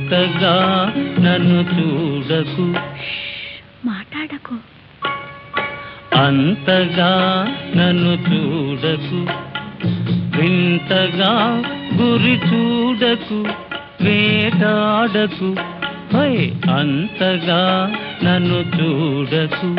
అంతగా నన్ను చూడకు మాట్లాడకు అంతగా నన్ను చూడకు వింతగా గురి చూడకు వేటాడకు హై అంతగా నన్ను చూడకు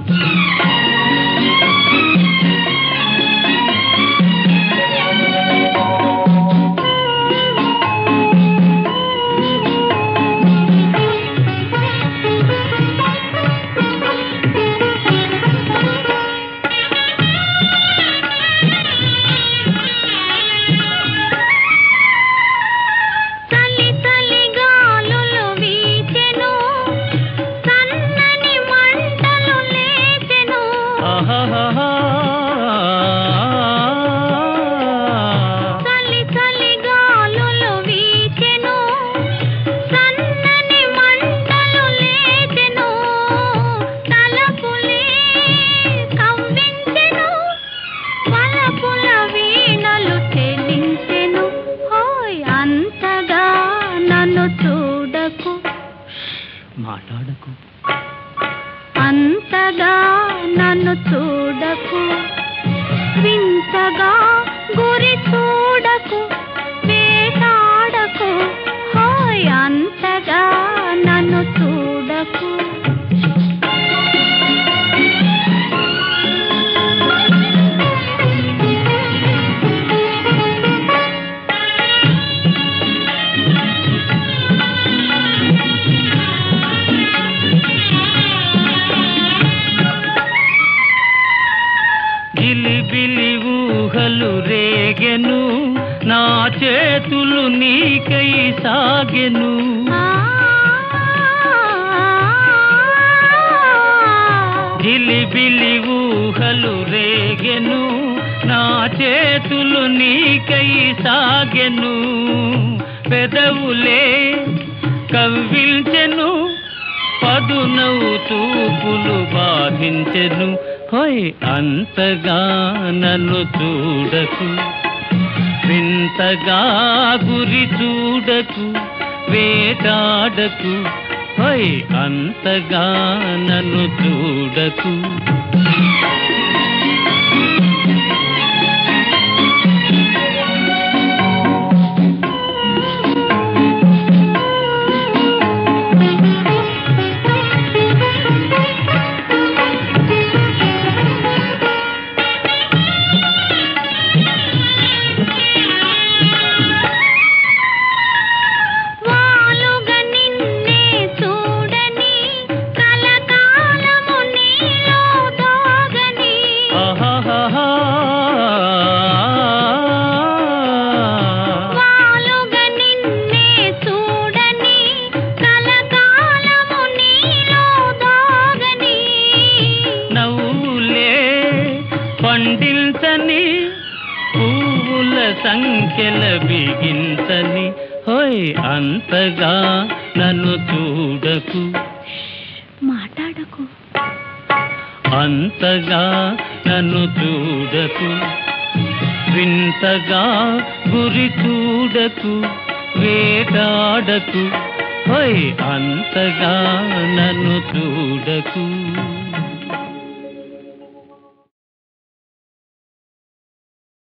చలి చలి గాలులు వీచెను సన్నని మంటలు లేచెను ఆహాహాహా. చలి చలి గాలులు వీచెను సన్నని మంటలు లేచెను తలపులే కవ్వించెను వలపుల వీణలు చెలించెను హోయ్ అంతగా నన్ను చూడకు మాట్లాడకు అంతగా నన్ను చూడకు వింతగా గురి చూడకు వేటాడకు హాయ్ అంతగా నన్ను చూడకు గిలిబిలి ఊహలు రేగెను నా చేతులు నీకై సాగెను ఆ గిలిబిలి ఊహలు రేగెను నా చేతులు నీకై సాగెను పెదవులే కవ్విల్చెను పదునవు చూపులు బాధించెను హోయ్ అంతగా నన్ను చూడకు వింతగా గురి చూడకు వేటాడకు హోయ్ అంతగా నన్ను చూడకు వాలుగా నిన్నే చూడని కలకాలము నీలో దోగని ఆహాహాహా. వాలుగా నిన్నే చూడని కలకాలము నీలో దోగని నవ్వులే పండించని పువ్వుల సంఖ్యల బిగించని హోయ్ అంతగా నన్ను చూడకు మాట్లాడకు అంతగా నన్ను చూడకు వింతగా గురి చూడకు వేటాడకు హోయ్ అంతగా నన్ను చూడకు